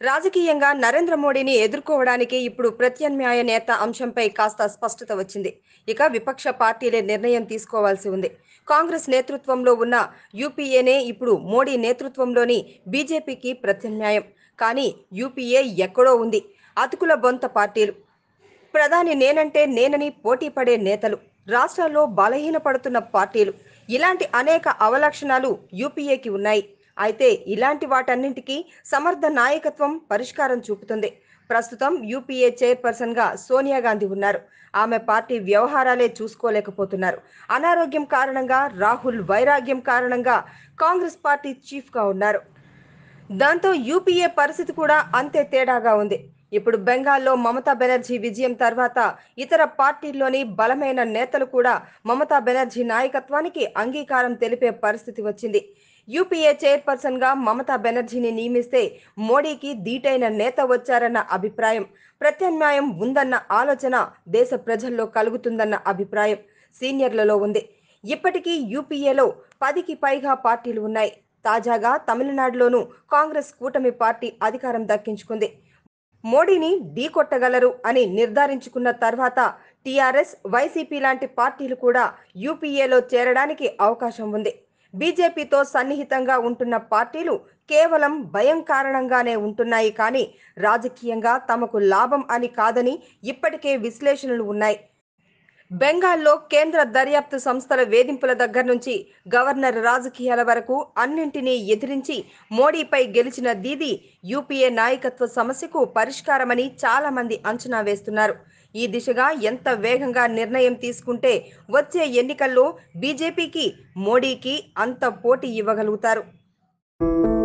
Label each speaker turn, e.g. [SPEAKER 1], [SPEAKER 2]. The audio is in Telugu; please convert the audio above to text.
[SPEAKER 1] రాజకీయంగా నరేంద్ర మోడీని ఎదుర్కోవడానికి ఇప్పుడు ప్రత్యామ్నాయ నేత అంశంపై కాస్త స్పష్టత వచ్చింది ఇక విపక్ష పార్టీలే నిర్ణయం తీసుకోవాల్సి ఉంది కాంగ్రెస్ నేతృత్వంలో ఉన్న యూపీఏనే ఇప్పుడు మోడీ నేతృత్వంలోని బీజేపీకి ప్రత్యామ్నాయం కానీ యూపీఏ ఎక్కడో ఉంది అతుకుల బొంత పార్టీలు ప్రధాని నేనంటే నేనని పోటీ పడే నేతలు రాష్ట్రాల్లో బలహీనపడుతున్న పార్టీలు ఇలాంటి అనేక అవలక్షణాలు యూపీఏకి ఉన్నాయి అయితే ఇలాంటి వాటన్నింటికీ సమర్థ నాయకత్వం పరిష్కారం చూపుతుంది ప్రస్తుతం యూపీఏ చైర్పర్సన్గా సోనియా గాంధీ ఉన్నారు ఆమె పార్టీ వ్యవహారాలే చూసుకోలేకపోతున్నారు అనారోగ్యం కారణంగా రాహుల్ వైరాగ్యం కారణంగా కాంగ్రెస్ పార్టీ చీఫ్గా ఉన్నారు దాంతో యూపీఏ పరిస్థితి కూడా అంతే తేడాగా ఉంది ఇప్పుడు బెంగాల్లో మమతా బెనర్జీ విజయం తర్వాత ఇతర పార్టీల్లోని బలమైన నేతలు కూడా మమతా బెనర్జీ నాయకత్వానికి అంగీకారం తెలిపే పరిస్థితి వచ్చింది యూపీఏ చైర్పర్సన్ గా మమతా బెనర్జీని నియమిస్తే మోడీకి దీటైన నేత వచ్చారన్న అభిప్రాయం ప్రత్యామ్నాయం ఉందన్న ఆలోచన దేశ ప్రజల్లో కలుగుతుందన్న అభిప్రాయం సీనియర్లలో ఉంది ఇప్పటికీ యూపీఏలో పదికి పైగా పార్టీలు ఉన్నాయి తాజాగా తమిళనాడులోనూ కాంగ్రెస్ కూటమి పార్టీ అధికారం దక్కించుకుంది మోడీని ఢీకొట్టగలరు అని నిర్ధారించుకున్న తర్వాత టీఆర్ఎస్ వైసీపీ లాంటి పార్టీలు కూడా యూపీఏలో చేరడానికి అవకాశం ఉంది బీజేపీతో సన్నిహితంగా ఉంటున్న పార్టీలు కేవలం భయం కారణంగానే ఉంటున్నాయి కానీ రాజకీయంగా తమకు లాభం అని కాదని ఇప్పటికే విశ్లేషణలు ఉన్నాయి బెంగాల్లో కేంద్ర దర్యాప్తు సంస్థల వేధింపుల దగ్గర నుంచి గవర్నర్ రాజకీయాల వరకు అన్నింటినీ ఎదిరించి మోడీపై గెలిచిన దీది యూపీఏ నాయకత్వ సమస్యకు పరిష్కారమని చాలా మంది అంచనా వేస్తున్నారు ఈ దిశగా ఎంత వేగంగా నిర్ణయం తీసుకుంటే వచ్చే ఎన్నికల్లో బీజేపీకి మోడీకి అంత పోటీ ఇవ్వగలుగుతారు